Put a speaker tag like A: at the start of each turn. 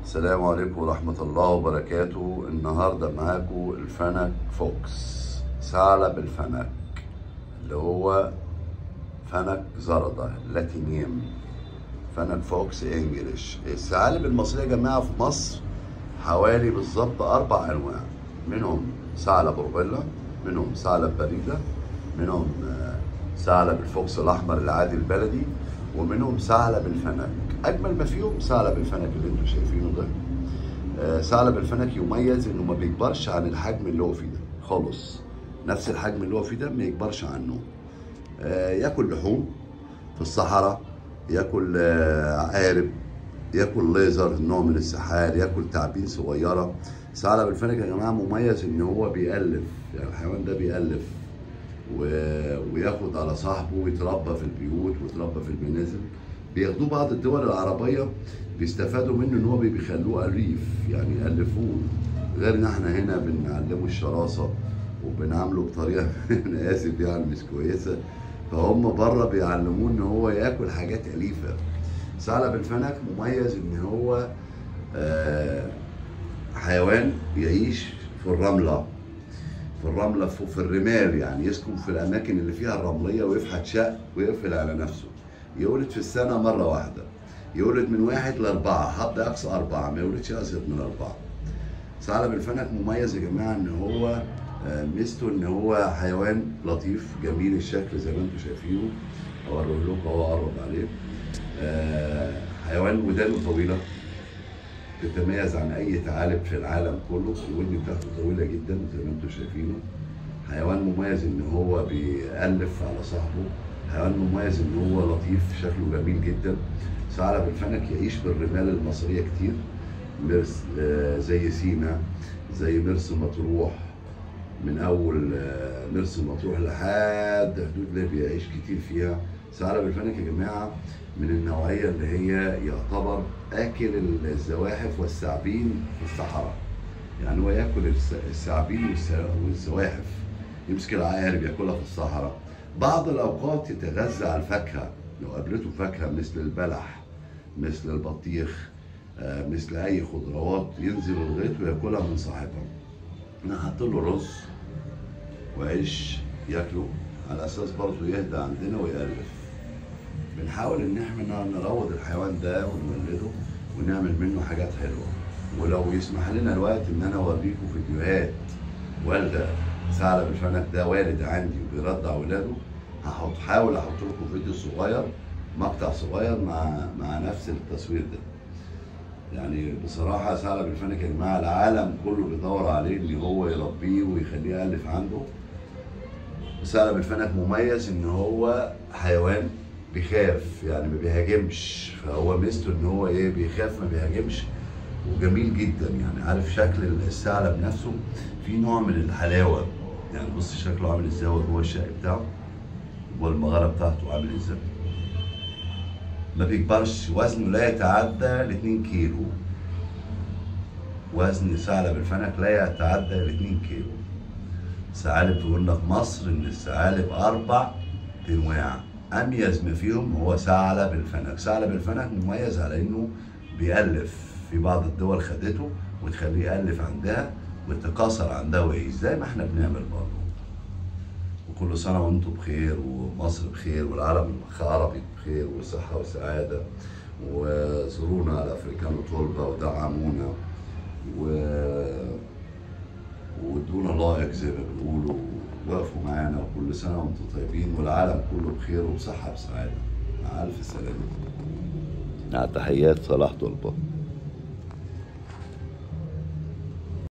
A: السلام عليكم ورحمة الله وبركاته النهاردة معاكم الفنك فوكس ثعلب الفنك اللي هو فنك زردة لاتينيم فنك فوكس انجلش الثعالب المصرية يا جماعة في مصر حوالي بالظبط أربع أنواع منهم ثعلب أوربيلا منهم ثعلب بريدة منهم آه، ثعلب الفوكس الأحمر العادي البلدي ومنهم ثعلب الفنك أجمل ما فيهم ثعلب الفنك اللي انتم شايفينه ده آه، ثعلب الفنك يميز انه ما بيكبرش عن الحجم اللي هو فيه ده خالص نفس الحجم اللي هو فيه ده ما يكبرش عنه آه، ياكل لحوم في الصحراء ياكل آه، عقارب ياكل ليزر نوع من السحال ياكل تعابين صغيره ثعلب الفنك يا جماعه مميز ان هو بيألف يعني الحيوان ده بيألف و... وياخد على صاحبه ويتربى في البيوت ويتربى في المنازل بياخدوه بعض الدول العربيه بيستفادوا منه ان هو بي- بيخلوه اليف يعني يالفوه غير ان احنا هنا بنعلمه الشراسه وبنعامله بطريقه انا اسف يعني مش كويسه فهم بره بيعلموه ان هو ياكل حاجات اليفه ثعلب الفنك مميز ان هو آه، حيوان يعيش في الرمله في الرمله في في الرمال يعني يسكن في الاماكن اللي فيها الرمليه ويفحت شق ويقفل على نفسه يولد في السنه مره واحده يولد من واحد لاربعه حد اقصى اربعه ما يولدش ازيد من اربعه ثعلب الفنك مميز يا جماعه ان هو آه، ميزته ان هو حيوان لطيف جميل الشكل زي ما انتم شايفينه اوريه لكم اهو اقرب عليه آه، حيوان ودانه طويله تتميز عن اي ثعالب في العالم كله الودن بتاعته طويله جدا زي ما انتم شايفينه حيوان مميز ان هو بيألف على صاحبه حيوان مميز ان هو لطيف شكله جميل جدا ثعلب الفنك يعيش بالرمال المصريه كتير مرس آه، زي سينا زي مرسى مطروح من اول آه، مرسى مطروح لحد حدود ليبيا يعيش كتير فيها ثعلب الفنك يا جماعه من النوعيه اللي هي يعتبر اكل الزواحف والثعابين في الصحراء يعني هو ياكل الس- الثعابين والس- والزواحف يمسك العقارب ياكلها في الصحراء بعض الاوقات يتغذى على الفاكهه لو قابلته فاكهه مثل البلح مثل البطيخ آه، مثل اي خضروات ينزل الغيط وياكلها من صاحبها نحط له رز وعيش ياكله على اساس برضه يهدى عندنا ويألف بنحاول ان احنا نروض الحيوان ده ونولده ونعمل منه حاجات حلوه ولو يسمح لنا الوقت ان انا اوريكم فيديوهات والده ثعلب الفنك ده والد عندي وبيرضع ولاده هحط حاول احط لكم فيديو صغير مقطع صغير مع مع نفس التصوير ده يعني بصراحه ثعلب الفنك يا جماعه العالم كله بيدور عليه ان هو يربيه ويخليه يالف عنده ثعلب الفنك مميز ان هو حيوان بيخاف يعني ما بيهاجمش فهو ميزته ان هو ايه بيخاف ما بيهاجمش وجميل جدا يعني عارف شكل الثعلب نفسه في نوع من الحلاوه يعني بص شكله عامل ازاي وهو الشق بتاعه والمغاره بتاعته عامل ازاي ما بيكبرش وزنه لا يتعدى ال 2 كيلو وزن ثعلب الفنك لا يتعدى ال 2 كيلو ثعالب قلنا في مصر ان الثعالب اربع انواع اميز ما فيهم هو ثعلب الفنك ثعلب الفنك مميز على انه بيألف في بعض الدول خدته وتخليه يألف عندها وتكاثر عندها ويعيش زي ما احنا بنعمل برضه وكل سنة وانتم بخير ومصر بخير والعالم العربي بخير وصحة وسعادة وزورونا على افريكانو طلبة ودعمونا و وادونا لايك زي ما بنقولوا وقفوا معانا وكل سنه وانتم طيبين والعالم كله بخير وبصحه وسعاده مع الف سلامه مع تحيات صلاح طلبه